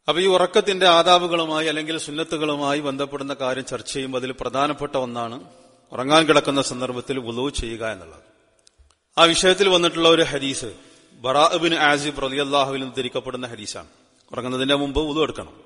അപ്പൊ ഈ ഉറക്കത്തിന്റെ ആദാബുകളുമായി അല്ലെങ്കിൽ സുന്നത്തുകളുമായി ബന്ധപ്പെടുന്ന കാര്യം ചർച്ച ചെയ്യുമ്പോൾ അതിൽ പ്രധാനപ്പെട്ട ഒന്നാണ് ഉറങ്ങാൻ കിടക്കുന്ന സന്ദർഭത്തിൽ വുളു ചെയ്യുക എന്നുള്ളത് ആ വിഷയത്തിൽ വന്നിട്ടുള്ള ഒരു ഹദീസ് ബറാബിൻ ആസിബ് റലിയല്ലാഹുവിൽ നിന്ന് ധരിക്കപ്പെടുന്ന ഹദീസാണ് ഉറങ്ങുന്നതിന്റെ മുമ്പ് വുളു എടുക്കണം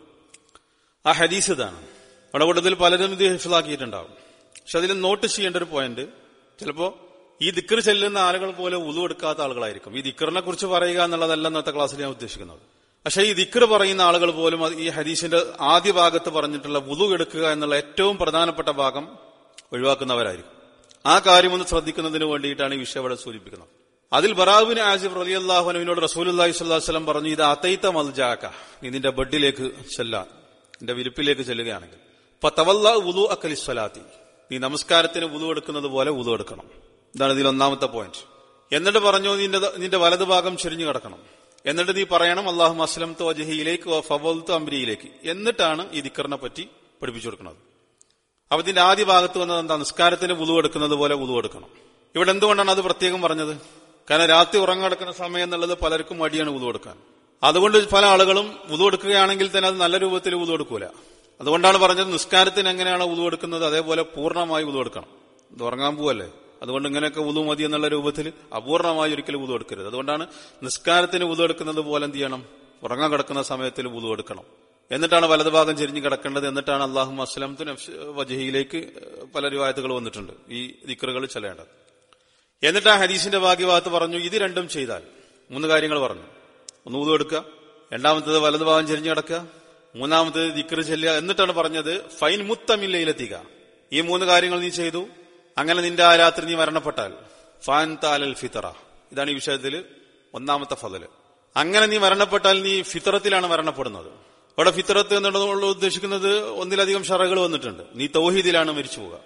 ആ ഹദീസ് ഇതാണ് ഇവിടെ കൂട്ടത്തിൽ പലരും ഇത് ഹിഫിലാക്കിയിട്ടുണ്ടാവും പക്ഷെ അതിൽ നോട്ട് ചെയ്യേണ്ട ഒരു പോയിന്റ് ചിലപ്പോ ഈ ദിക്കർ ചെല്ലുന്ന ആളുകൾ പോലെ ഉളു എടുക്കാത്ത ആളുകളായിരിക്കും ഈ ദിക്കറിനെ കുറിച്ച് പറയുക എന്നുള്ളതല്ല ഇന്നത്തെ ക്ലാസ്സിൽ ഞാൻ ഉദ്ദേശിക്കുന്നത് പക്ഷെ ഈ ദിക്കർ പറയുന്ന ആളുകൾ പോലും അത് ഈ ഹദീസിന്റെ ആദ്യ ഭാഗത്ത് പറഞ്ഞിട്ടുള്ള ഉളു എടുക്കുക എന്നുള്ള ഏറ്റവും പ്രധാനപ്പെട്ട ഭാഗം ഒഴിവാക്കുന്നവരായിരിക്കും ആ കാര്യം ഒന്ന് ശ്രദ്ധിക്കുന്നതിന് വേണ്ടിയിട്ടാണ് ഈ വിഷയം ഇവിടെ സൂചിപ്പിക്കുന്നത് അതിൽ ബറാബിന് ആസിഫ് റലി അള്ളാഹുനോട് റസൂൽ അള്ളാഹി സ്വല്ലം പറഞ്ഞു ഇത് അതൈത്ത മൽജാക്ക നീ നിന്റെ ബെഡിലേക്ക് ചെല്ലാൻ നിന്റെ വിരിപ്പിലേക്ക് ചെല്ലുകയാണെങ്കിൽ ഇപ്പൊ തവല്ല ഉലു അക്കലി സ്വലാത്തി നീ നമസ്കാരത്തിന് ഉലു എടുക്കുന്നത് പോലെ ഉലു എടുക്കണം ഇതാണ് ഇതിൽ ഒന്നാമത്തെ പോയിന്റ് എന്നിട്ട് പറഞ്ഞു നിന്റെ നിന്റെ വലതു ഭാഗം ചെരിഞ്ഞു കിടക്കണം എന്നിട്ട് നീ പറയണം അള്ളാഹു അസ്ലം തോ അജഹിയിലേക്ക് ഫവൽത്തു അംബരിയിലേക്ക് എന്നിട്ടാണ് ഈ ദിക്കറിനെ പറ്റി പഠിപ്പിച്ചു കൊടുക്കുന്നത് അപ്പൊ ഇതിന്റെ ആദ്യ ഭാഗത്ത് വന്നത് എന്താ നിസ്കാരത്തിന് ഉളു എടുക്കുന്നത് പോലെ ഉളു എടുക്കണം ഇവിടെ എന്തുകൊണ്ടാണ് അത് പ്രത്യേകം പറഞ്ഞത് കാരണം രാത്രി ഉറങ്ങടക്കുന്ന സമയം എന്നുള്ളത് പലർക്കും മടിയാണ് ഉളു എടുക്കാൻ അതുകൊണ്ട് പല ആളുകളും ഉളു എടുക്കുകയാണെങ്കിൽ തന്നെ അത് നല്ല രൂപത്തിൽ ഉളു എടുക്കൂല അതുകൊണ്ടാണ് പറഞ്ഞത് നിസ്കാരത്തിന് എങ്ങനെയാണ് ഉളു എടുക്കുന്നത് അതേപോലെ പൂർണ്ണമായി ഉളു എടുക്കണം ഇത് ഉറങ്ങാൻ പോവല്ലേ അതുകൊണ്ട് ഇങ്ങനെയൊക്കെ ഉളു മതി എന്നുള്ള രൂപത്തിൽ അപൂർണമായി ഒരിക്കലും ഉളു എടുക്കരുത് അതുകൊണ്ടാണ് നിസ്കാരത്തിന് ഉളു എടുക്കുന്നത് പോലെ എന്ത് ചെയ്യണം ഉറങ്ങാൻ കിടക്കുന്ന സമയത്തിൽ ഉളു എടുക്കണം എന്നിട്ടാണ് വലതുഭാഗം ചെരിഞ്ഞ് കിടക്കേണ്ടത് എന്നിട്ടാണ് അള്ളാഹു അസ്ലംത്തു വജഹിയിലേക്ക് പല രൂപായത്തുകൾ വന്നിട്ടുണ്ട് ഈ ദിക്കറുകൾ ചെല്ലേണ്ടത് എന്നിട്ട് ആ ഹദീസിന്റെ ഭാഗ്യഭാഗത്ത് പറഞ്ഞു ഇത് രണ്ടും ചെയ്താൽ മൂന്ന് കാര്യങ്ങൾ പറഞ്ഞു ഒന്ന് ഊതു എടുക്കുക രണ്ടാമത്തത് വലതുഭാഗം ചെരിഞ്ഞ് കിടക്കുക മൂന്നാമത്തത് ദിക്കറ് ചെല്ലുക എന്നിട്ടാണ് പറഞ്ഞത് ഫൈൻ മുത്തമില്ലയിലെത്തിക ഈ മൂന്ന് കാര്യങ്ങൾ നീ ചെയ്തു അങ്ങനെ നിന്റെ ആ രാത്രി നീ മരണപ്പെട്ടാൽ ഫാൻ താലൽ ഫിത്തറ ഇതാണ് ഈ വിഷയത്തിൽ ഒന്നാമത്തെ ഫതല് അങ്ങനെ നീ മരണപ്പെട്ടാൽ നീ ഫിത്തറത്തിലാണ് മരണപ്പെടുന്നത് അവിടെ ഫിത്തറത്ത് എന്നുള്ള ഉദ്ദേശിക്കുന്നത് ഒന്നിലധികം ഷറകൾ വന്നിട്ടുണ്ട് നീ തൗഹീദിലാണ് മരിച്ചു പോവുക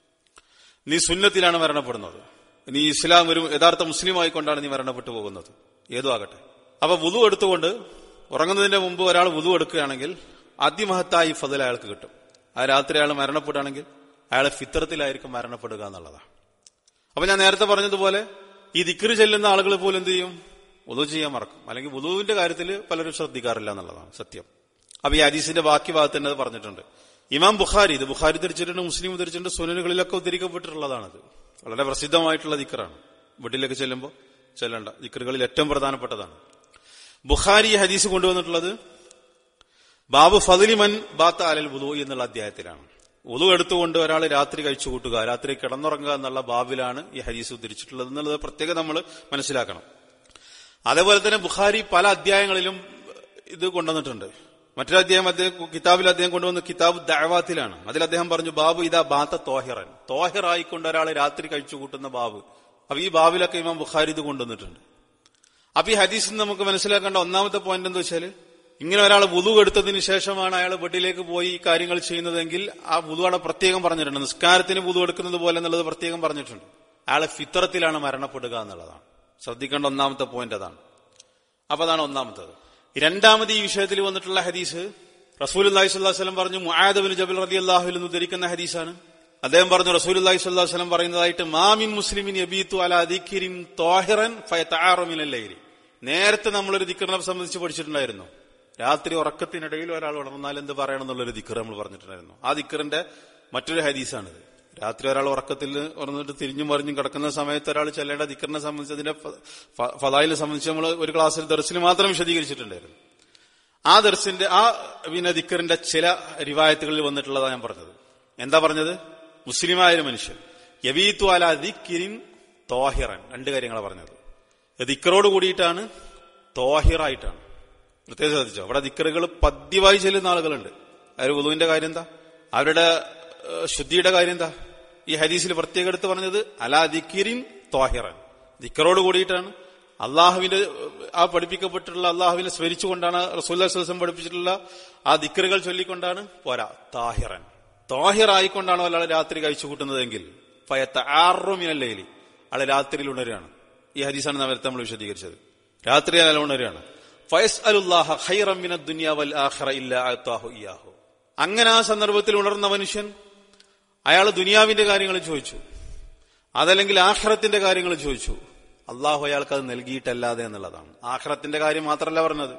നീ സുന്നത്തിലാണ് മരണപ്പെടുന്നത് നീ ഇസ്ലാം ഒരു യഥാർത്ഥ മുസ്ലിമായി കൊണ്ടാണ് നീ മരണപ്പെട്ടു പോകുന്നത് ഏതും ആകട്ടെ അപ്പൊ വുതു എടുത്തുകൊണ്ട് ഉറങ്ങുന്നതിന്റെ മുമ്പ് ഒരാൾ വുതു എടുക്കുകയാണെങ്കിൽ അതിമഹത്തായി ഫതിൽ അയാൾക്ക് കിട്ടും ആ രാത്രി അയാൾ മരണപ്പെടുകയാണെങ്കിൽ അയാൾ ഫിത്രത്തിലായിരിക്കും മരണപ്പെടുക എന്നുള്ളതാണ് അപ്പൊ ഞാൻ നേരത്തെ പറഞ്ഞതുപോലെ ഈ ദിക്കറ് ചെല്ലുന്ന ആളുകൾ പോലും എന്ത് ചെയ്യും വുതു ചെയ്യാൻ മറക്കും അല്ലെങ്കിൽ വുതുവിന്റെ കാര്യത്തിൽ പലരും ശ്രദ്ധിക്കാറില്ല എന്നുള്ളതാണ് സത്യം അപ്പൊ ഈ ഹദീസിന്റെ ബാക്കി ഭാഗത്ത് തന്നെ അത് പറഞ്ഞിട്ടുണ്ട് ഇമാം ബുഖാരി ഇത് ബുഖാരി ധരിച്ചിട്ടുണ്ട് മുസ്ലിം ധരിച്ചിട്ടുണ്ട് സുനനുകളിലൊക്കെ ഉദ്ധരിക്കപ്പെട്ടിട്ടുള്ളതാണത് വളരെ പ്രസിദ്ധമായിട്ടുള്ള ദിക്കറാണ് വീട്ടിലേക്ക് ചെല്ലുമ്പോൾ ചെല്ലേണ്ട ദിക്കറുകളിൽ ഏറ്റവും പ്രധാനപ്പെട്ടതാണ് ബുഖാരി ഈ ഹദീസ് കൊണ്ടുവന്നിട്ടുള്ളത് ബാബു ഫതിലിമൻ ബാത്ത അലൽ വുലു എന്നുള്ള അധ്യായത്തിലാണ് ഉളു എടുത്തുകൊണ്ട് ഒരാൾ രാത്രി കഴിച്ചു കൂട്ടുക രാത്രി കിടന്നുറങ്ങുക എന്നുള്ള ബാബിലാണ് ഈ ഹദീസ് ഉദ്ധരിച്ചിട്ടുള്ളത് എന്നുള്ളത് പ്രത്യേകം നമ്മൾ മനസ്സിലാക്കണം അതേപോലെ തന്നെ ബുഖാരി പല അധ്യായങ്ങളിലും ഇത് കൊണ്ടുവന്നിട്ടുണ്ട് മറ്റൊരു അധ്യായം അദ്ദേഹം കിതാബിൽ അദ്ദേഹം കൊണ്ടുവന്ന കിതാബ് ദഅവാത്തിലാണ് അതിൽ അദ്ദേഹം പറഞ്ഞു ബാബു ഇതാ ബാത്ത തോഹിറൻ തോഹിറായിക്കൊണ്ട് ഒരാൾ രാത്രി കഴിച്ചു കൂട്ടുന്ന ബാബ് അപ്പൊ ഈ ബാബിലൊക്കെ ഇമാം ബുഖാരി ഇത് കൊണ്ടുവന്നിട്ടുണ്ട് അപ്പൊ ഈ ഹദീസിൽ നിന്ന് നമുക്ക് മനസ്സിലാക്കേണ്ട ഒന്നാമത്തെ പോയിന്റ് എന്താ വെച്ചാല് ഇങ്ങനെ ഒരാൾ വുതു എടുത്തതിന് ശേഷമാണ് അയാൾ വീട്ടിലേക്ക് പോയി ഈ കാര്യങ്ങൾ ചെയ്യുന്നതെങ്കിൽ ആ വുതു അവിടെ പ്രത്യേകം പറഞ്ഞിട്ടുണ്ട് നിസ്കാരത്തിന് വുതു എടുക്കുന്നത് പോലെ എന്നുള്ളത് പ്രത്യേകം പറഞ്ഞിട്ടുണ്ട് അയാളെ ഫിത്രത്തിലാണ് മരണപ്പെടുക എന്നുള്ളതാണ് ശ്രദ്ധിക്കേണ്ട ഒന്നാമത്തെ പോയിന്റ് അതാണ് അപ്പൊ അതാണ് ഒന്നാമത്തത് രണ്ടാമത് ഈ വിഷയത്തിൽ വന്നിട്ടുള്ള ഹദീസ് റസൂൽ അള്ളാഹി സ്വല്ലം പറഞ്ഞു മുആദബിൻ ജബിൽ റതി അള്ളാഹുൽ നിന്ന് ധരിക്കുന്ന ഹദീസാണ് അദ്ദേഹം പറഞ്ഞു റസൂൽ അള്ളാഹി സ്വല്ലം പറയുന്നതായിട്ട് മാമിൻ മുസ്ലിമിൻ യബീത്തു അല ദിക്കിരിൻ തോഹിറൻ ഫയത്താറമിനല്ലൈരി നേരത്തെ നമ്മളൊരു ദിക്കറിനെ സംബന്ധിച്ച് പഠിച്ചിട്ടുണ്ടായിരുന്നു രാത്രി ഉറക്കത്തിനിടയിൽ ഒരാൾ ഉണർന്നാൽ എന്ത് പറയണം എന്നുള്ളൊരു ദിക്കർ നമ്മൾ പറഞ്ഞിട്ടുണ്ടായിരുന്നു ആ ദിക്കറിന്റെ മറ്റൊരു ഹദീസാണിത് രാത്രി ഒരാൾ ഉറക്കത്തിൽ ഉറന്നിട്ട് തിരിഞ്ഞും മറിഞ്ഞും കിടക്കുന്ന സമയത്ത് ഒരാൾ ചെല്ലേണ്ട ദിക്കറിനെ സംബന്ധിച്ച് അതിന്റെ ഫലായിലെ സംബന്ധിച്ച് നമ്മൾ ഒരു ക്ലാസ്സിൽ ദർശനം മാത്രം വിശദീകരിച്ചിട്ടുണ്ടായിരുന്നു ആ ദർശന്റെ ആ പിന്നെ ദിക്കറിന്റെ ചില റിവായത്തുകളിൽ വന്നിട്ടുള്ളതാണ് ഞാൻ പറഞ്ഞത് എന്താ പറഞ്ഞത് മുസ്ലിമായ ഒരു മനുഷ്യൻ യബീത്തു അല ദിക്കിരിൻ തോഹിറൻ രണ്ട് കാര്യങ്ങളാണ് പറഞ്ഞത് ദിക്കറോട് കൂടിയിട്ടാണ് തോഹിറായിട്ടാണ് പ്രത്യേകം ശ്രദ്ധിച്ചോ അവിടെ ദിക്കറുകൾ പദ്യമായി ചെല്ലുന്ന ആളുകളുണ്ട് അവർ ഉദുവിന്റെ കാര്യം എന്താ അവരുടെ ശുദ്ധിയുടെ കാര്യം എന്താ ഈ ഹദീസിൽ പ്രത്യേകം എടുത്ത് പറഞ്ഞത് അലാ ദിക്കിരിൻ തോഹിറൻ ദിക്കറോട് കൂടിയിട്ടാണ് അള്ളാഹുവിന്റെ ആ പഠിപ്പിക്കപ്പെട്ടിട്ടുള്ള അള്ളാഹുവിനെ സ്മരിച്ചുകൊണ്ടാണ് റസൂല്ലാസ്വസം പഠിപ്പിച്ചിട്ടുള്ള ആ ദിക്കറുകൾ ചൊല്ലിക്കൊണ്ടാണ് പോരാ താഹിറൻ താഹിറായിക്കൊണ്ടാണ് ഒരാൾ രാത്രി കഴിച്ചു കൂട്ടുന്നതെങ്കിൽ പയത്ത ആറുമിനല്ലേലി ആളെ രാത്രിയിൽ ഉണരുകയാണ് ഈ ഹദീസാണ് നേരത്തെ നമ്മൾ വിശദീകരിച്ചത് രാത്രി അയാൾ ഉണരുകയാണ് ഫയസ് അലുല്ലാഹ ഹൈറമിന ദുനിയാവൽ ആഖിറ ഇല്ല അത്താഹു ഇയാഹു അങ്ങനെ ആ സന്ദർഭത്തിൽ ഉണർന്ന മനുഷ്യൻ അയാൾ ദുനിയാവിന്റെ കാര്യങ്ങൾ ചോദിച്ചു അതല്ലെങ്കിൽ ആഖിറത്തിന്റെ കാര്യങ്ങൾ ചോദിച്ചു അള്ളാഹു അയാൾക്ക് അത് നൽകിയിട്ടല്ലാതെ എന്നുള്ളതാണ് ആഖിറത്തിന്റെ കാര്യം മാത്രമല്ല പറഞ്ഞത്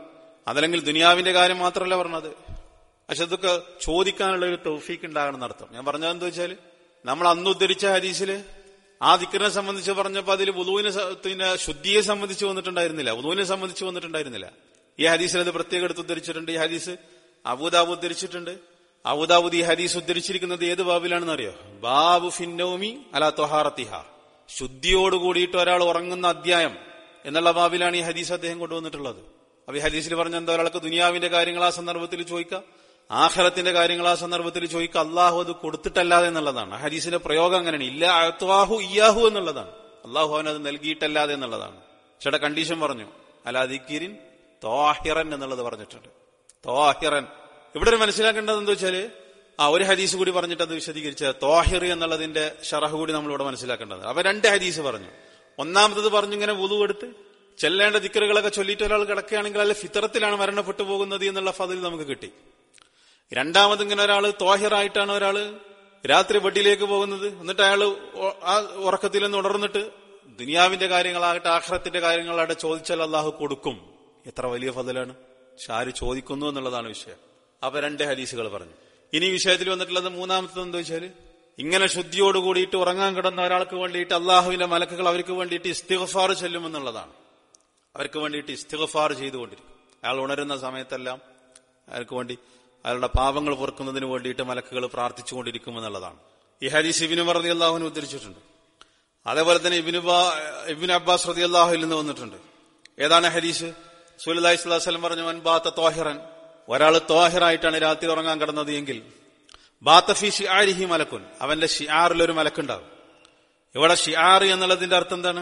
അതല്ലെങ്കിൽ ദുനിയാവിന്റെ കാര്യം മാത്രമല്ല പറഞ്ഞത് പക്ഷെ അതൊക്കെ ചോദിക്കാനുള്ള ഒരു തൗഫീക്ക് ഉണ്ടാകണം അർത്ഥം ഞാൻ പറഞ്ഞത് എന്താ വെച്ചാൽ നമ്മൾ അന്ന് ഉദ്ധരിച്ച ഹദീസില് ആ ദിക്കറിനെ സംബന്ധിച്ച് പറഞ്ഞപ്പോ അതിൽ വുളുവിനെ സ- പിന്നെ ശുദ്ധിയെ സംബന്ധിച്ച് വന്നിട്ടുണ്ടായിരുന്നില്ല വുളുവിനെ സംബന്ധിച്ച് വന്നിട്ടുണ്ടായിരുന്നില്ല ഈ ഹദീസിൽ അത് പ്രത്യേകം എടുത്ത് ഉദ്ധരിച്ചിട്ടുണ്ട് ഈ ഹദീസ് അബൂദാബ് ഉദ്ധരിച്ചിട്ടുണ്ട് അബൂദാബുദ് ഈ ഹദീസ് ഉദ്ധരിച്ചിരിക്കുന്നത് ഏത് ബാബിലാണെന്ന് അറിയോ ബാബു ഫിന്നോമി അല തൊഹാറത്തിഹ ശുദ്ധിയോട് കൂടിയിട്ട് ഒരാൾ ഉറങ്ങുന്ന അധ്യായം എന്നുള്ള ബാബിലാണ് ഈ ഹദീസ് അദ്ദേഹം കൊണ്ടുവന്നിട്ടുള്ളത് അപ്പൊ ഈ ഹദീസിൽ പറഞ്ഞ എന്താ ഒരാൾക്ക് ദുനിയാവിന്റെ കാര്യങ്ങൾ ആ സന്ദർഭത്തിൽ ചോദിക്കാം ആഖിറത്തിന്റെ കാര്യങ്ങൾ ആ സന്ദർഭത്തിൽ ചോദിക്കുക അള്ളാഹു അത് കൊടുത്തിട്ടല്ലാതെ എന്നുള്ളതാണ് ആ ഹദീസിന്റെ പ്രയോഗം അങ്ങനെയാണ് ഇല്ല അത്വാഹു ഇയാഹു എന്നുള്ളതാണ് അള്ളാഹു അവൻ അത് നൽകിയിട്ടല്ലാതെ എന്നുള്ളതാണ് ചേട്ടാ കണ്ടീഷൻ പറഞ്ഞു അലാദിക്കിരിൻ തോഹിറൻ എന്നുള്ളത് പറഞ്ഞിട്ടുണ്ട് തോഹിറൻ ഇവിടെ ഒരു മനസ്സിലാക്കേണ്ടത് എന്താ വെച്ചാല് ആ ഒരു ഹദീസ് കൂടി പറഞ്ഞിട്ട് അത് വിശദീകരിച്ച തോഹിർ എന്നുള്ളതിന്റെ ഷറഹ് കൂടി നമ്മൾ ഇവിടെ മനസ്സിലാക്കേണ്ടത് അവ രണ്ട് ഹദീസ് പറഞ്ഞു ഒന്നാമത്തത് പറഞ്ഞു ഇങ്ങനെ വുളു എടുത്ത് ചെല്ലേണ്ട ദിക്കറുകളൊക്കെ ചൊല്ലിയിട്ട് ഒരാൾ കിടക്കുകയാണെങ്കിൽ അല്ലെ ഫിത്തറത്തിലാണ് മരണപ്പെട്ടു പോകുന്നത് എന്നുള്ള ഫതിൽ നമുക്ക് കിട്ടി രണ്ടാമത് ഇങ്ങനെ ഒരാള് തോഹിറായിട്ടാണ് ഒരാള് രാത്രി ബെഡിലേക്ക് പോകുന്നത് എന്നിട്ട് അയാൾ ആ ഉറക്കത്തിൽ നിന്ന് ഉണർന്നിട്ട് ദുനിയാവിന്റെ കാര്യങ്ങളാകട്ടെ ആഖ്റത്തിന്റെ കാര്യങ്ങളാകട്ടെ ചോദിച്ചാൽ അള്ളാഹു കൊടുക്കും എത്ര വലിയ ഫതിലാണ് പക്ഷെ ആര് ചോദിക്കുന്നു എന്നുള്ളതാണ് വിഷയം അപ്പൊ രണ്ട് ഹദീസുകൾ പറഞ്ഞു ഇനി ഈ വിഷയത്തിൽ വന്നിട്ടുള്ളത് മൂന്നാമത്തത് എന്താ വെച്ചാല് ഇങ്ങനെ ശുദ്ധിയോട് കൂടിയിട്ട് ഉറങ്ങാൻ കിടന്ന ഒരാൾക്ക് വേണ്ടിയിട്ട് അള്ളാഹുവിന്റെ മലക്കുകൾ അവർക്ക് വേണ്ടിയിട്ട് ഇസ്തിഗഫാർ ചെല്ലുമെന്നുള്ളതാണ് അവർക്ക് വേണ്ടിയിട്ട് ഇസ്തിഗഫാർ ചെയ്തുകൊണ്ടിരിക്കും അയാൾ ഉണരുന്ന സമയത്തെല്ലാം അയാൾക്ക് വേണ്ടി അയാളുടെ പാപങ്ങൾ പൊറുക്കുന്നതിന് വേണ്ടിയിട്ട് മലക്കുകൾ പ്രാർത്ഥിച്ചുകൊണ്ടിരിക്കുമെന്നുള്ളതാണ് ഈ ഹദീസ് ഇബിനു റതി അള്ളാഹുവിന് ഉദ്ധരിച്ചിട്ടുണ്ട് അതേപോലെ തന്നെ ഇബിനു ഇബിൻ അബ്ബാസ് റതി അള്ളാഹുവിൽ നിന്ന് വന്നിട്ടുണ്ട് ഏതാണ് ഹദീസ് സുലി സ്വലം പറഞ്ഞു മൻബാത്ത തോഹിറൻ ഒരാൾ തോഹിറായിട്ടാണ് രാത്രി ഉറങ്ങാൻ കിടന്നത് എങ്കിൽ ബാത്തഫി ഷിആരിഹി മലക്കുൻ അവന്റെ ഷിആറിൽ ഒരു മലക്കുണ്ടാവും ഇവിടെ ഷിആർ എന്നുള്ളതിന്റെ അർത്ഥം എന്താണ്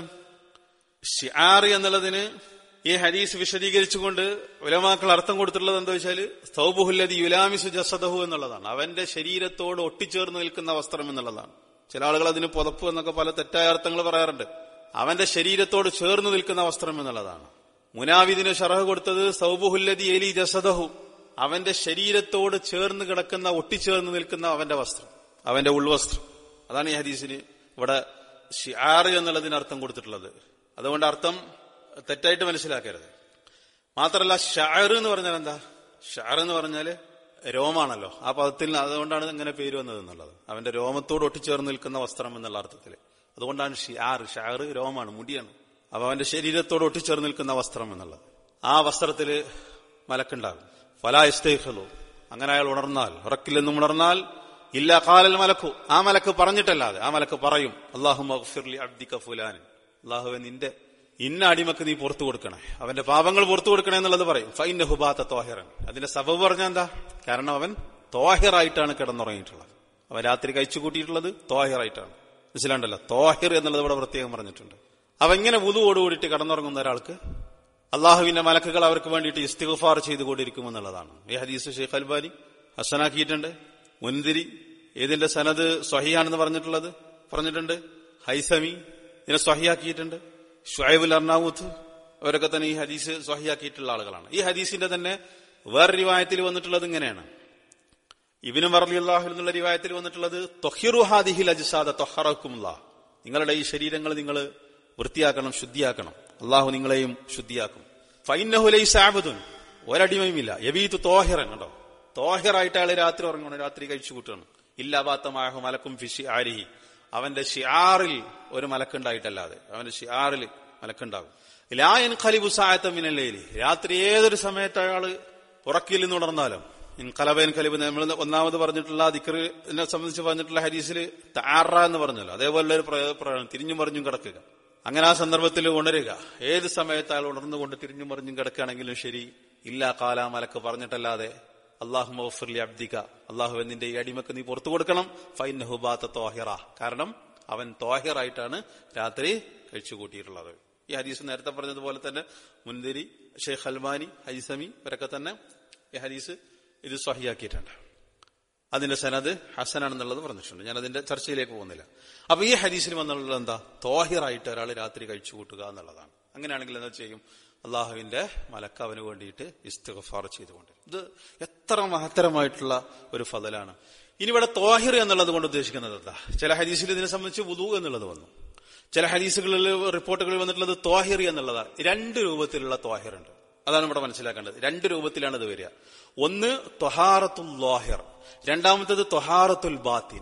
ഷിആർ എന്നുള്ളതിന് ഈ ഹദീസ് വിശദീകരിച്ചുകൊണ്ട് ഉലമാക്കൾ അർത്ഥം കൊടുത്തിട്ടുള്ളത് എന്താ വെച്ചാൽ സൗബുഹുല്ലതി യുലാമിസു ജസദഹു എന്നുള്ളതാണ് അവന്റെ ശരീരത്തോട് ഒട്ടിച്ചേർന്ന് നിൽക്കുന്ന വസ്ത്രം എന്നുള്ളതാണ് ചില ആളുകൾ അതിന് പുതപ്പ് എന്നൊക്കെ പല തെറ്റായ അർത്ഥങ്ങൾ പറയാറുണ്ട് അവന്റെ ശരീരത്തോട് ചേർന്ന് നിൽക്കുന്ന വസ്ത്രം എന്നുള്ളതാണ് മുനാവിദിന് ഷറഹ് കൊടുത്തത് സൗബുഹുല്ലതി എലി ജസദഹു അവന്റെ ശരീരത്തോട് ചേർന്ന് കിടക്കുന്ന ഒട്ടിച്ചേർന്ന് നിൽക്കുന്ന അവന്റെ വസ്ത്രം അവന്റെ ഉൾവസ്ത്രം അതാണ് ഈ ഹദീസിന് ഇവിടെ ഷിആർ എന്നുള്ളതിന് അർത്ഥം കൊടുത്തിട്ടുള്ളത് അതുകൊണ്ട് അർത്ഥം തെറ്റായിട്ട് മനസ്സിലാക്കരുത് മാത്രമല്ല ഷാർ എന്ന് പറഞ്ഞാൽ എന്താ ഷാർ എന്ന് പറഞ്ഞാല് രോമാണല്ലോ ആ പദത്തിൽ അതുകൊണ്ടാണ് ഇങ്ങനെ പേര് വന്നത് എന്നുള്ളത് അവന്റെ രോമത്തോട് ഒട്ടിച്ചേർന്ന് നിൽക്കുന്ന വസ്ത്രം എന്നുള്ള അർത്ഥത്തിൽ അതുകൊണ്ടാണ് ഷിയാർ ഷാർ രോമാണ് മുടിയാണ് അപ്പൊ അവന്റെ ശരീരത്തോട് ഒട്ടിച്ചേർന്ന് നിൽക്കുന്ന വസ്ത്രം എന്നുള്ളത് ആ വസ്ത്രത്തില് മലക്കുണ്ടാകും ഫലാ ഇസ്തേഖലു അങ്ങനെ അയാൾ ഉണർന്നാൽ ഉറക്കിൽ നിന്നും ഉണർന്നാൽ ഇല്ല കാലൽ മലക്കു ആ മലക്ക് പറഞ്ഞിട്ടല്ലാതെ ആ മലക്ക് പറയും അള്ളാഹു മഗ്ഫിർലി അബ്ദിക ഫുലാൻ അള്ളാഹുവെ നിന്റെ ഇന്ന അടിമക്ക് നീ പുറത്തു കൊടുക്കണേ അവന്റെ പാപങ്ങൾ പുറത്തു കൊടുക്കണേ എന്നുള്ളത് പറയും ഫൈൻ ഹുബാത്ത തോഹിറൻ അതിന്റെ സബബ് പറഞ്ഞാൽ എന്താ കാരണം അവൻ തോഹിറായിട്ടാണ് കിടന്നുറങ്ങിയിട്ടുള്ളത് അവൻ രാത്രി കഴിച്ചു കൂട്ടിയിട്ടുള്ളത് തോഹിറായിട്ടാണ് മനസ്സിലാണ്ടല്ലോ തോഹിർ എന്നുള്ളത് ഇവിടെ പ്രത്യേകം പറഞ്ഞിട്ടുണ്ട് അവ ഇങ്ങനെ വുതുവോട് കൂടിയിട്ട് കടന്നുറങ്ങുന്ന ഒരാൾക്ക് അള്ളാഹുവിന്റെ മലക്കുകൾ അവർക്ക് വേണ്ടിയിട്ട് ഇസ്തിഗഫാർ ചെയ്തുകൊണ്ടിരിക്കുമെന്നുള്ളതാണ് ഈ ഹദീസ് ഷെയ്ഖ് അൽബാനി ഹസനാക്കിയിട്ടുണ്ട് മുൻതിരി ഏതിന്റെ സനത് സ്വഹിയാണെന്ന് പറഞ്ഞിട്ടുള്ളത് പറഞ്ഞിട്ടുണ്ട് ഹൈസമി ഇതിനെ സ്വഹിയാക്കിയിട്ടുണ്ട് ഷുഹൈബുൽ അർണാവൂത്ത് അവരൊക്കെ തന്നെ ഈ ഹദീസ് സ്വഹിയാക്കിയിട്ടുള്ള ആളുകളാണ് ഈ ഹദീസിന്റെ തന്നെ വേറെ റിവായത്തിൽ വന്നിട്ടുള്ളത് ഇങ്ങനെയാണ് ഇബിനു മറലി അള്ളാഹു എന്നുള്ള റിവായത്തിൽ വന്നിട്ടുള്ളത് തൊഹിറു ഹാദിഹിൽ അജിസാദ തൊഹറക്കുമുള്ള നിങ്ങളുടെ ഈ ശരീരങ്ങൾ നിങ്ങൾ വൃത്തിയാക്കണം ശുദ്ധിയാക്കണം അള്ളാഹു നിങ്ങളെയും ശുദ്ധിയാക്കും ഫൈനഹുലൈ സാബുദുൻ ഒരടിമയുമില്ല യബീത്ത് തോഹിറൻ കണ്ടോ തോഹിറായിട്ട് അയാൾ രാത്രി ഉറങ്ങണം രാത്രി കഴിച്ചു കൂട്ടണം ഇല്ലാബാത്തമാഹു മലക്കും ഫിഷി ആരിഹി അവന്റെ ഷിയാറിൽ ഒരു മലക്കുണ്ടായിട്ടല്ലാതെ അവന്റെ ഷിയാറിൽ മലക്കുണ്ടാകും ലായൻ ഖലിബു സായത്തമിനല്ലേലി രാത്രി ഏതൊരു സമയത്ത് അയാള് ഉറക്കിൽ നിന്ന് ഉണർന്നാലും ഇൻ കലബയൻ ഖലിബ് നമ്മൾ ഒന്നാമത് പറഞ്ഞിട്ടുള്ള ദിക്കറിനെ സംബന്ധിച്ച് പറഞ്ഞിട്ടുള്ള ഹരീസിൽ താറ എന്ന് പറഞ്ഞല്ലോ അതേപോലെ ഒരു പ്രയോഗം തിരിഞ്ഞും മറിഞ്ഞും കിടക്കുക അങ്ങനെ ആ സന്ദർഭത്തിൽ ഉണരുക ഏത് സമയത്ത് അയാൾ ഉണർന്നുകൊണ്ട് തിരിഞ്ഞും മറിഞ്ഞും കിടക്കുകയാണെങ്കിലും ശരി ഇല്ല കാലാ മലക്ക് പറഞ്ഞിട്ടല്ലാതെ അള്ളാഹു മൗഫർലി അബ്ദിക അള്ളാഹു നിന്റെ ഈ അടിമക്ക് നീ പുറത്തു കൊടുക്കണം ഫൈൻ ഹുബാത്ത തോഹിറ കാരണം അവൻ തോഹിറായിട്ടാണ് രാത്രി കഴിച്ചു കൂട്ടിയിട്ടുള്ളത് ഈ ഹദീസ് നേരത്തെ പറഞ്ഞതുപോലെ തന്നെ മുൻതിരി ഷെയ്ഖ് അൽമാനി ഹൈസമി ഇവരൊക്കെ തന്നെ ഈ ഹദീസ് ഇത് സ്വഹിയാക്കിയിട്ടുണ്ട് അതിന്റെ സനത് ഹസനാണെന്നുള്ളത് പറഞ്ഞിട്ടുണ്ട് ഞാൻ അതിന്റെ ചർച്ചയിലേക്ക് പോകുന്നില്ല അപ്പൊ ഈ ഹദീസിൽ വന്നുള്ളത് എന്താ തോഹിറായിട്ട് ഒരാൾ രാത്രി കഴിച്ചു കൂട്ടുക എന്നുള്ളതാണ് അങ്ങനെയാണെങ്കിൽ എന്താ ചെയ്യും അള്ളാഹുവിന്റെ മലക്ക് അവന് വേണ്ടിയിട്ട് ഇസ്തിഗഫാർ ചെയ്തുകൊണ്ട് ഇത് എത്ര മഹത്തരമായിട്ടുള്ള ഒരു ഫതലാണ് ഇനി ഇവിടെ തോഹിർ എന്നുള്ളത് കൊണ്ട് ഉദ്ദേശിക്കുന്നത് എന്താ ചില ഹദീസിൽ ഇതിനെ സംബന്ധിച്ച് വുദു എന്നുള്ളത് വന്നു ചില ഹദീസുകളിൽ റിപ്പോർട്ടുകളിൽ വന്നിട്ടുള്ളത് തോഹിർ എന്നുള്ളതാണ് രണ്ട് രൂപത്തിലുള്ള തോഹിറുണ്ട് അതാണ് ഇവിടെ മനസ്സിലാക്കേണ്ടത് രണ്ട് രൂപത്തിലാണ് ഇത് വരിക ഒന്ന് തൊഹാറത്തുൽ ലോഹിർ രണ്ടാമത്തേത് തൊഹാറത്തുൽ ബാത്തിൻ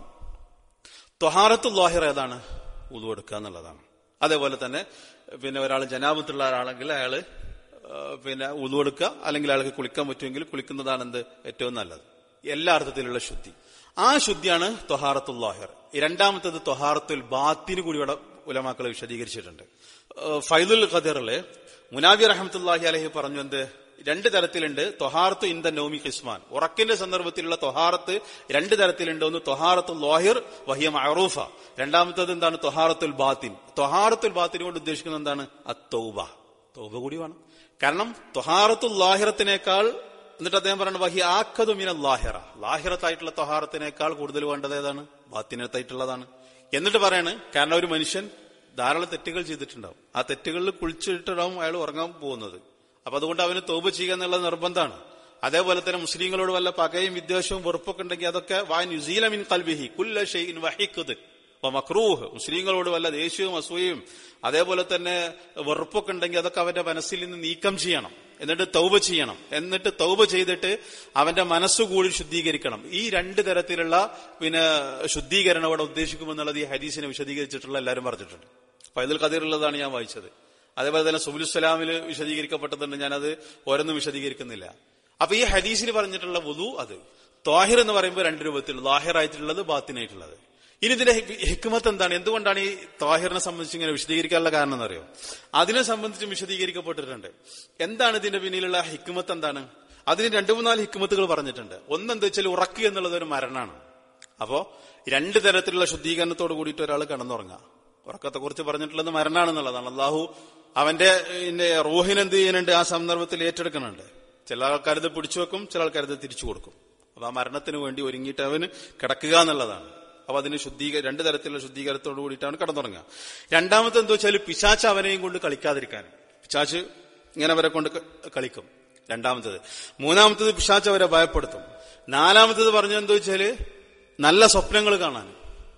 തൊഹാറത്തുൽ ലോഹിർ ഏതാണ് ഉതു എടുക്കുക എന്നുള്ളതാണ് അതേപോലെ തന്നെ പിന്നെ ഒരാൾ ജനാപത്തുള്ള ഒരാളാണെങ്കിൽ അയാള് ആ, പിന്നെ ഉതു എടുക്കുക അല്ലെങ്കിൽ അയാൾക്ക് കുളിക്കാൻ പറ്റുമെങ്കിൽ കുളിക്കുന്നതാണ് എന്ത് ഏറ്റവും നല്ലത് എല്ലാ അർത്ഥത്തിലുള്ള ശുദ്ധി ആ ശുദ്ധിയാണ് തൊഹാറത്തുൽ ലോഹിർ രണ്ടാമത്തേത് തൊഹാറത്തുൽ ബാത്തിന് കൂടി ഇവിടെ ഉലമാക്കൾ വിശദീകരിച്ചിട്ടുണ്ട് ആ, ഫൈദുൽ ഖദറില് മുനാബി റഹമത്തുല്ലാഹി അലഹി പറഞ്ഞു എന്ത് രണ്ട് തരത്തിലുണ്ട് തൊഹാറത്ത് ഇൻ ദ നോമി ഖിസ്മാൻ ഉറക്കിന്റെ സന്ദർഭത്തിലുള്ള തൊഹാറത്ത് രണ്ട് തരത്തിലുണ്ട് ഒന്ന് തൊഹാറത്തു ലോഹിർ വഹിയ മഅറൂഫ രണ്ടാമത്തേത് എന്താണ് തൊഹാറത്തുൽ ബാത്തിൻ തൊഹാറത്തുൽ ബാത്തിൻ കൊണ്ട് ഉദ്ദേശിക്കുന്നത് എന്താണ് അത്തൗബ തൗബ കൂടി വേണം കാരണം തൊഹാറത്തുൽ ലാഹിറത്തിനേക്കാൾ എന്നിട്ട് അദ്ദേഹം പറയുന്നത് വഹി ആക്കതു മിന ലാഹിറ ലാഹിറത്തായിട്ടുള്ള തൊഹാറത്തിനേക്കാൾ കൂടുതൽ വേണ്ടത് ഏതാണ് ബാത്തിനകത്തായിട്ടുള്ളതാണ് എന്നിട്ട് പറയാണ് കാരണം ഒരു മനുഷ്യൻ ധാരാളം തെറ്റുകൾ ചെയ്തിട്ടുണ്ടാവും ആ തെറ്റുകളിൽ കുളിച്ചിട്ടുണ്ടാവും അയാൾ ഉറങ്ങാൻ പോകുന്നത് അപ്പൊ അതുകൊണ്ട് അവന് തോപ് ചെയ്യുക എന്നുള്ളത് നിർബന്ധമാണ് അതേപോലെ തന്നെ മുസ്ലിങ്ങളോട് വല്ല പകയും വിദ്വേഷവും വെറുപ്പൊക്കെ ഉണ്ടെങ്കിൽ അതൊക്കെ വാൻ യുസീലമിൻ കൽബിഹി കുല്ല ഷെയ്ൻ വഹിക്കുത് അപ്പൊ മക്രൂഹ് മുസ്ലിങ്ങളോട് വല്ല ദേഷ്യവും അസൂയയും അതേപോലെ തന്നെ വെറുപ്പൊക്കെ ഉണ്ടെങ്കിൽ അതൊക്കെ അവന്റെ മനസ്സിൽ നിന്ന് നീക്കം ചെയ്യണം എന്നിട്ട് തൗബ ചെയ്യണം എന്നിട്ട് തൗബ ചെയ്തിട്ട് അവന്റെ മനസ്സുകൂടി ശുദ്ധീകരിക്കണം ഈ രണ്ട് തരത്തിലുള്ള പിന്നെ ശുദ്ധീകരണം അവിടെ ഉദ്ദേശിക്കുമെന്നുള്ളത് ഈ ഹദീസിനെ വിശദീകരിച്ചിട്ടുള്ള എല്ലാവരും പറഞ്ഞിട്ടുണ്ട് ഫൈദുൽ ഖദീറുള്ളതാണ് ഞാൻ വായിച്ചത് അതേപോലെ തന്നെ സുബുലുസലാമിൽ വിശദീകരിക്കപ്പെട്ടതുണ്ട് ഞാനത് ഓരോന്നും വിശദീകരിക്കുന്നില്ല അപ്പൊ ഈ ഹദീസിൽ പറഞ്ഞിട്ടുള്ള വുതു അത് ത്വാഹിർ എന്ന് പറയുമ്പോൾ രണ്ട് രൂപത്തിൽ ലാഹിറായിട്ടുള്ളത് ബാത്തിനായിട്ടുള്ളത് ഇനി ഇതിന്റെ ഹി- ഹിക്മത്ത് എന്താണ് എന്തുകൊണ്ടാണ് ഈ ത്വാഹിറിനെ സംബന്ധിച്ച് ഇങ്ങനെ വിശദീകരിക്കാനുള്ള കാരണം എന്നറിയോ അതിനെ സംബന്ധിച്ചും വിശദീകരിക്കപ്പെട്ടിട്ടുണ്ട് എന്താണ് ഇതിന്റെ പിന്നിലുള്ള ഹിക്മത്ത് എന്താണ് അതിന് രണ്ടു മൂന്നാല് ഹിക്മത്തുകൾ പറഞ്ഞിട്ടുണ്ട് ഒന്നെന്താ വെച്ചാൽ ഉറക്കുക എന്നുള്ളത് ഒരു മരണമാണ് അപ്പോ രണ്ട് തരത്തിലുള്ള ശുദ്ധീകരണത്തോട് കൂടിയിട്ട് ഒരാൾ കിടന്നുറങ്ങുക ഉറക്കത്തെ കുറിച്ച് പറഞ്ഞിട്ടുള്ളത് മരണാണെന്നുള്ളതാണ് അള്ളാഹു അവന്റെ പിന്നെ റൂഹിന് എന്ത് ചെയ്യുന്നുണ്ട് ആ സന്ദർഭത്തിൽ ഏറ്റെടുക്കുന്നുണ്ട് ചില ആൾക്കാരത് പിടിച്ചു വെക്കും ചില ആൾക്കാരത് തിരിച്ചു കൊടുക്കും അപ്പൊ ആ മരണത്തിന് വേണ്ടി ഒരുങ്ങിയിട്ട് അവന് കിടക്കുക എന്നുള്ളതാണ് അപ്പൊ അതിന് ശുദ്ധീക രണ്ട് തരത്തിലുള്ള ശുദ്ധീകരണത്തോട് കൂടിയിട്ടാണ് കിടന്നുറങ്ങുക രണ്ടാമത്തെ എന്താ വെച്ചാൽ പിശാച്ച് അവനെയും കൊണ്ട് കളിക്കാതിരിക്കാൻ പിശാച്ച് ഇങ്ങനെ അവരെ കൊണ്ട് ക- കളിക്കും രണ്ടാമത്തത് മൂന്നാമത്തത് പിശാച്ച് അവരെ ഭയപ്പെടുത്തും നാലാമത്തത് പറഞ്ഞത് എന്താ വെച്ചാല് നല്ല സ്വപ്നങ്ങൾ കാണാൻ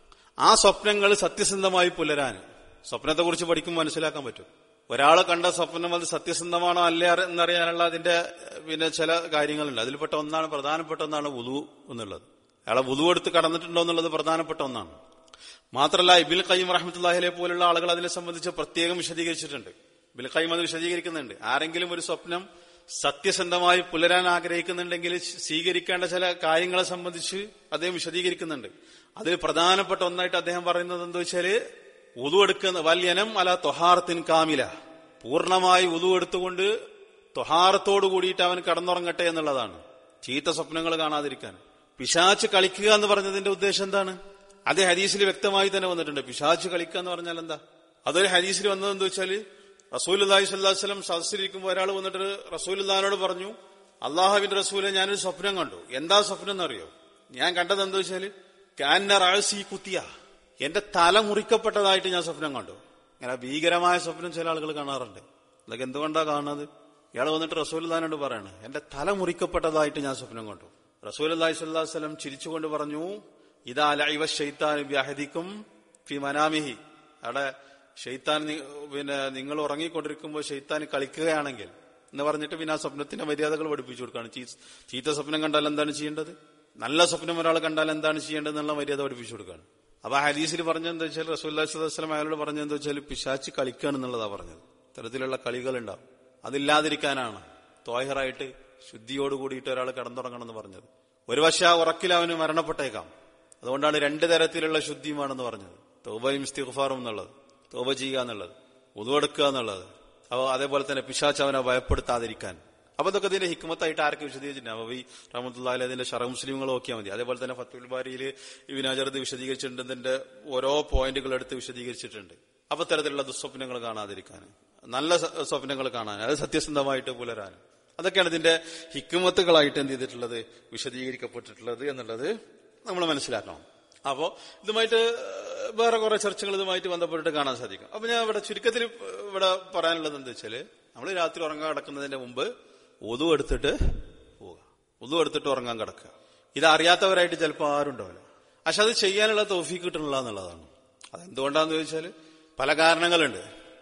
ആ സ്വപ്നങ്ങൾ സത്യസന്ധമായി പുലരാൻ സ്വപ്നത്തെ കുറിച്ച് പഠിക്കുമ്പോൾ മനസ്സിലാക്കാൻ പറ്റും ഒരാൾ കണ്ട സ്വപ്നം അത് സത്യസന്ധമാണോ അല്ലേ അറി- എന്നറിയാനുള്ള അതിന്റെ ഏഹ്, പിന്നെ ചില കാര്യങ്ങളുണ്ട് അതിൽപ്പെട്ട ഒന്നാണ് പ്രധാനപ്പെട്ട ഒന്നാണ് വുതു എന്നുള്ളത് അയാളെ വുതു എടുത്ത് കടന്നിട്ടുണ്ടോ എന്നുള്ളത് പ്രധാനപ്പെട്ട ഒന്നാണ് മാത്രമല്ല ഇബിൽ കയ്യം റഹ്മത്തുല്ലാഹിലെ പോലുള്ള ആളുകൾ അതിനെ സംബന്ധിച്ച് പ്രത്യേകം വിശദീകരിച്ചിട്ടുണ്ട് ഇബിൽ കയ്യം അത് വിശദീകരിക്കുന്നുണ്ട് ആരെങ്കിലും ഒരു സ്വപ്നം സത്യസന്ധമായി പുലരാൻ ആഗ്രഹിക്കുന്നുണ്ടെങ്കിൽ സ്വീകരിക്കേണ്ട ചില കാര്യങ്ങളെ സംബന്ധിച്ച് അദ്ദേഹം വിശദീകരിക്കുന്നുണ്ട് അതിൽ പ്രധാനപ്പെട്ട ഒന്നായിട്ട് അദ്ദേഹം പറയുന്നത് എന്താ വെച്ചാല് ഉതു എടുക്കുന്ന വല്യനം അല തൊഹാറത്തിൻ കാമില പൂർണ്ണമായി ഉതു എടുത്തുകൊണ്ട് തൊഹാറത്തോട് കൂടിയിട്ട് അവൻ കടന്നുറങ്ങട്ടെ എന്നുള്ളതാണ് ചീത്ത സ്വപ്നങ്ങൾ കാണാതിരിക്കാൻ പിശാച്ച് കളിക്കുക എന്ന് പറഞ്ഞതിന്റെ ഉദ്ദേശം എന്താണ് അതേ ഹദീസിൽ വ്യക്തമായി തന്നെ വന്നിട്ടുണ്ട് പിശാച്ച് കളിക്കുക എന്ന് പറഞ്ഞാൽ എന്താ അതൊരു ഹദീസിൽ വന്നത് എന്താ വെച്ചാല് റസൂൽ അള്ളാഹി സ്വല്ലാസ്ലം സദസ്സിലിരിക്കുമ്പോൾ ഒരാൾ വന്നിട്ട് റസൂൽ അള്ളഹാനോട് പറഞ്ഞു അള്ളാഹുവിന്റെ റസൂലെ ഞാനൊരു സ്വപ്നം കണ്ടു എന്താ സ്വപ്നം എന്നറിയോ ഞാൻ കണ്ടത് എന്താ വെച്ചാല് കാന്ന റാഴ്സി കുത്തിയ എന്റെ തല മുറിക്കപ്പെട്ടതായിട്ട് ഞാൻ സ്വപ്നം കണ്ടു ഇങ്ങനെ ഭീകരമായ സ്വപ്നം ചില ആളുകൾ കാണാറുണ്ട് അതൊക്കെ എന്തുകൊണ്ടാ കാണുന്നത് ഇയാൾ വന്നിട്ട് റസൂൽ അള്ളഹാനോട് പറയാണ് എന്റെ തല മുറിക്കപ്പെട്ടതായിട്ട് ഞാൻ സ്വപ്നം കണ്ടു റസൂൽ അള്ളാഹി സ്വല്ലാ വല്ലം ചിരിച്ചുകൊണ്ട് പറഞ്ഞു ഇതാ ലൈവ ഷെയ്ത്താൻ വ്യാഹദിക്കും ഫി മനാമിഹി അവിടെ ഷെയ്ത്താൻ നി- പിന്നെ നിങ്ങൾ ഉറങ്ങിക്കൊണ്ടിരിക്കുമ്പോൾ ഷെയ്ത്താൻ കളിക്കുകയാണെങ്കിൽ എന്ന് പറഞ്ഞിട്ട് പിന്നെ ആ സ്വപ്നത്തിന്റെ മര്യാദകൾ പഠിപ്പിച്ചു കൊടുക്കുകയാണ് ചീ- ചീത്ത സ്വപ്നം കണ്ടാൽ എന്താണ് ചെയ്യേണ്ടത് നല്ല സ്വപ്നം ഒരാൾ കണ്ടാൽ എന്താണ് ചെയ്യേണ്ടത് എന്നുള്ള മര്യാദ പഠിപ്പിച്ചു കൊടുക്കുകയാണ് അപ്പൊ ആ ഹദീസിൽ പറഞ്ഞെന്താ വെച്ചാൽ റസൂല്ലാ സ്വലം അയാളോട് പറഞ്ഞെന്താ വെച്ചാൽ പിശാച്ച് കളിക്കുകയാണെന്നുള്ളതാ പറഞ്ഞത് ഇത്തരത്തിലുള്ള കളികളുണ്ടാവും അതില്ലാതിരിക്കാനാണ് തോഹറായിട്ട് ശുദ്ധിയോട് കൂടിയിട്ട് ഒരാൾ കിടന്നുറങ്ങണമെന്ന് പറഞ്ഞത് ഒരു വശ ആ ഉറക്കിൽ അവന് മരണപ്പെട്ടേക്കാം അതുകൊണ്ടാണ് രണ്ട് തരത്തിലുള്ള ശുദ്ധിയുമാണെന്ന് പറഞ്ഞത് തോബയും ഇസ്തിഗ്ഫാറും എന്നുള്ളത് തോബ ചെയ്യുക എന്നുള്ളത് ഉതുവെടുക്കുക എന്നുള്ളത് അപ്പോൾ അതേപോലെ തന്നെ പിശാച്ച് അവനെ ഭയപ്പെടുത്താതിരിക്കാൻ അപ്പൊ ഇതൊക്കെ ഇതിന്റെ ഹിക്മത്തായിട്ട് ആർക്ക് വിശദീകരിച്ചിട്ടുണ്ട് അപ്പൊ ഈ റഹമത്തുല്ലാഹി അതിന്റെ ഷറ മുസ്ലിങ്ങൾ നോക്കിയാൽ മതി അതേപോലെ തന്നെ ഫത്തുൽ ബാരിയിൽ വിനാചരത് വിശദീകരിച്ചിട്ടുണ്ട് ഇതിന്റെ ഓരോ പോയിന്റുകൾ എടുത്ത് വിശദീകരിച്ചിട്ടുണ്ട് അപ്പൊ ഇത്തരത്തിലുള്ള ദുസ്വപ്നങ്ങൾ കാണാതിരിക്കാൻ നല്ല സ- സ്വപ്നങ്ങൾ കാണാൻ അത് സത്യസന്ധമായിട്ട് പുലരാനും അതൊക്കെയാണ് ഇതിന്റെ ഹിക്കുമത്തുകളായിട്ട് എന്ത് ചെയ്തിട്ടുള്ളത് വിശദീകരിക്കപ്പെട്ടിട്ടുള്ളത് എന്നുള്ളത് നമ്മൾ മനസ്സിലാക്കണം അപ്പോ ഇതുമായിട്ട് വേറെ കുറെ ചർച്ചകൾ ഇതുമായിട്ട് ബന്ധപ്പെട്ടിട്ട് കാണാൻ സാധിക്കും അപ്പൊ ഞാൻ ഇവിടെ ചുരുക്കത്തിൽ ഇവിടെ പറയാനുള്ളത് എന്താ വെച്ചാല് നമ്മൾ രാത്രി ഉറങ്ങാൻ കിടക്കുന്നതിന്റെ മുമ്പ് ഒതു എടുത്തിട്ട് പോവുക ഒതു എടുത്തിട്ട് ഉറങ്ങാൻ കിടക്കുക ഇത് അറിയാത്തവരായിട്ട് ചിലപ്പോൾ ആരും ഉണ്ടാവില്ല പക്ഷെ അത് ചെയ്യാനുള്ള തോഫീക്ക് കിട്ടണില്ല എന്നുള്ളതാണ് അതെന്തുകൊണ്ടാന്ന് ചോദിച്ചാല് പല കാരണങ്ങളുണ്ട്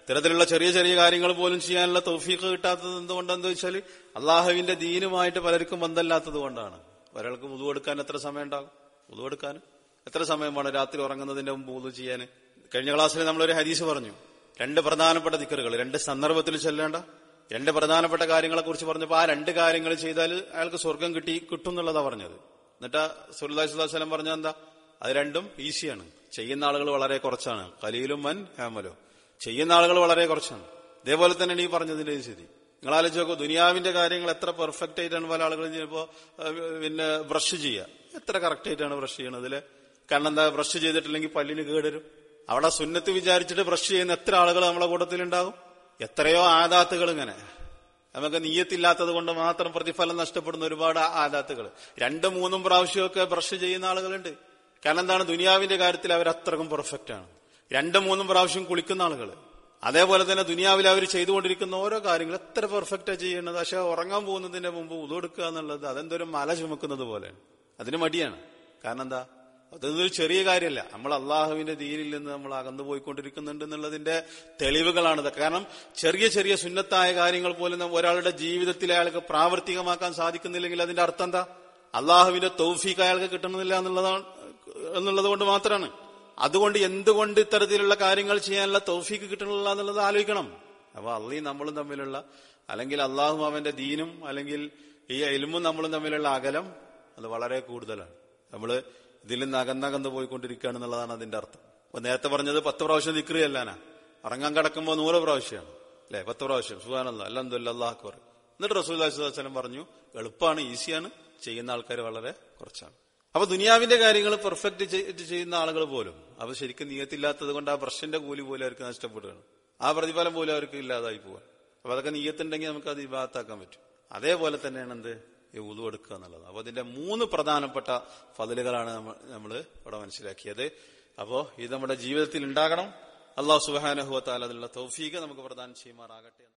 ഇത്തരത്തിലുള്ള ചെറിയ ചെറിയ കാര്യങ്ങൾ പോലും ചെയ്യാനുള്ള തൗഫീഖ് കിട്ടാത്തത് എന്തുകൊണ്ടെന്ന് വെച്ചാൽ അള്ളാഹുവിന്റെ ദീനുമായിട്ട് പലർക്കും ബന്ധമില്ലാത്തത് കൊണ്ടാണ് ഒരാൾക്ക് മുതു കൊടുക്കാൻ എത്ര സമയം ഉണ്ടാകും മുതു കൊടുക്കാൻ എത്ര സമയം വേണം രാത്രി ഉറങ്ങുന്നതിന്റെ മുമ്പ് മുതു ചെയ്യാൻ കഴിഞ്ഞ ക്ലാസ്സിൽ നമ്മളൊരു ഹദീസ് പറഞ്ഞു രണ്ട് പ്രധാനപ്പെട്ട ദിക്കറുകൾ രണ്ട് സന്ദർഭത്തിൽ ചെല്ലേണ്ട രണ്ട് പ്രധാനപ്പെട്ട കാര്യങ്ങളെ കുറിച്ച് പറഞ്ഞപ്പോൾ ആ രണ്ട് കാര്യങ്ങൾ ചെയ്താൽ അയാൾക്ക് സ്വർഗം കിട്ടി കിട്ടും എന്നുള്ളതാ പറഞ്ഞത് എന്നിട്ട് സുല്ലാഹി സ്വലം പറഞ്ഞ എന്താ അത് രണ്ടും ഈസിയാണ് ചെയ്യുന്ന ആളുകൾ വളരെ കുറച്ചാണ് കലീലും വൻ ഹേമലോ ചെയ്യുന്ന ആളുകൾ വളരെ കുറച്ചാണ് ഇതേപോലെ തന്നെയാണ് ഈ പറഞ്ഞതിന്റെ സ്ഥിതി നിങ്ങൾ ആലോചിച്ച് നോക്കൂ ദുനിയാവിന്റെ കാര്യങ്ങൾ എത്ര പെർഫെക്റ്റ് ആയിട്ടാണ് പല ആളുകളും ചിലപ്പോ ഏഹ്, പിന്നെ ബ്രഷ് ചെയ്യുക എത്ര കറക്റ്റ് ആയിട്ടാണ് ബ്രഷ് ചെയ്യണത് ഇതില് കാരണം എന്താ ബ്രഷ് ചെയ്തിട്ടില്ലെങ്കിൽ പല്ലിന് കേടരും അവിടെ സുന്നത്ത് വിചാരിച്ചിട്ട് ബ്രഷ് ചെയ്യുന്ന എത്ര ആളുകൾ നമ്മളെ കൂട്ടത്തിലുണ്ടാകും എത്രയോ ആദാത്തുകൾ ഇങ്ങനെ നമുക്ക് നീയത്തില്ലാത്തത് കൊണ്ട് മാത്രം പ്രതിഫലം നഷ്ടപ്പെടുന്ന ഒരുപാട് ആദാത്തുകൾ രണ്ടും മൂന്നും പ്രാവശ്യമൊക്കെ ബ്രഷ് ചെയ്യുന്ന ആളുകളുണ്ട് കാരണം എന്താണ് ദുനിയാവിന്റെ കാര്യത്തിൽ അവർ അത്രക്കും പെർഫെക്റ്റ് ആണ് രണ്ടും മൂന്നും പ്രാവശ്യം കുളിക്കുന്ന ആളുകൾ അതേപോലെ തന്നെ ദുനിയാവിൽ അവർ ചെയ്തുകൊണ്ടിരിക്കുന്ന ഓരോ കാര്യങ്ങൾ എത്ര പെർഫെക്റ്റാ ചെയ്യുന്നത് പക്ഷെ ഉറങ്ങാൻ പോകുന്നതിന്റെ മുമ്പ് ഉതൊടുക്കുക എന്നുള്ളത് അതെന്തൊരു മല ചുമക്കുന്നത് പോലെയാണ് അതിന് മടിയാണ് കാരണം എന്താ അതൊരു ചെറിയ കാര്യമല്ല നമ്മൾ അള്ളാഹുവിന്റെ ദീനിൽ നിന്ന് നമ്മൾ അകന്നു പോയിക്കൊണ്ടിരിക്കുന്നുണ്ട് എന്നുള്ളതിന്റെ തെളിവുകളാണിത് കാരണം ചെറിയ ചെറിയ സുന്നത്തായ കാര്യങ്ങൾ പോലും നമ്മ- ഒരാളുടെ ജീവിതത്തിൽ അയാൾക്ക് പ്രാവർത്തികമാക്കാൻ സാധിക്കുന്നില്ലെങ്കിൽ അതിന്റെ അർത്ഥം എന്താ അള്ളാഹുവിന്റെ തൗഫീഖ് അയാൾക്ക് കിട്ടുന്നില്ല എന്നുള്ളതാണ് എന്നുള്ളത് കൊണ്ട് മാത്രമാണ് അതുകൊണ്ട് എന്തുകൊണ്ട് ഇത്തരത്തിലുള്ള കാര്യങ്ങൾ ചെയ്യാനുള്ള തൗഫീക്ക് കിട്ടണില്ല എന്നുള്ളത് ആലോചിക്കണം അപ്പൊ അള്ളയും നമ്മളും തമ്മിലുള്ള അല്ലെങ്കിൽ അള്ളാഹും അവന്റെ ദീനും അല്ലെങ്കിൽ ഈ എലുമും നമ്മളും തമ്മിലുള്ള അകലം അത് വളരെ കൂടുതലാണ് നമ്മള് ഇതിൽ നിന്ന് അകന്നകന്ന് പോയിക്കൊണ്ടിരിക്കുകയാണ് എന്നുള്ളതാണ് അതിന്റെ അർത്ഥം അപ്പൊ നേരത്തെ പറഞ്ഞത് പത്ത് പ്രാവശ്യം ദിക്രി അല്ലാനാ ഉറങ്ങാൻ കിടക്കുമ്പോൾ നൂറ് പ്രാവശ്യമാണ് അല്ലെ പത്ത് പ്രാവശ്യം സുഖാനല്ല അല്ലെന്തല്ല അള്ളാഹ് പറയും എന്നിട്ട് റസൂൽ വസ്ലം പറഞ്ഞു എളുപ്പമാണ് ഈസിയാണ് ചെയ്യുന്ന ആൾക്കാർ വളരെ കുറച്ചാണ് അപ്പൊ ദുനിയാവിന്റെ കാര്യങ്ങൾ പെർഫെക്റ്റ് ചെയ്യുന്ന ആളുകൾ പോലും അപ്പൊ ശരിക്കും നീയത്തില്ലാത്തത് കൊണ്ട് ആ ബ്രഷിന്റെ കൂലി പോലും അവർക്ക് നഷ്ടപ്പെടുകയാണ് ആ പ്രതിഫലം പോലും അവർക്ക് ഇല്ലാതായി പോവാൻ അപ്പൊ അതൊക്കെ നീയത്തുണ്ടെങ്കിൽ നമുക്ക് അത് വിഭാഗത്താക്കാൻ പറ്റും അതേപോലെ തന്നെയാണ് എന്ത് ഈ ഉതു എടുക്കുക എന്നുള്ളത് അപ്പൊ അതിന്റെ മൂന്ന് പ്രധാനപ്പെട്ട ഫതിലുകളാണ് നമ്മൾ ഇവിടെ മനസ്സിലാക്കിയത് അപ്പോ ഇത് നമ്മുടെ ജീവിതത്തിൽ ഉണ്ടാകണം അള്ളാഹു സുബാനഹുവത്താൽ അതിനുള്ള തൗഫീഖ് നമുക്ക് പ്രദാനം ചെയ്യുമാറാകട്ടെ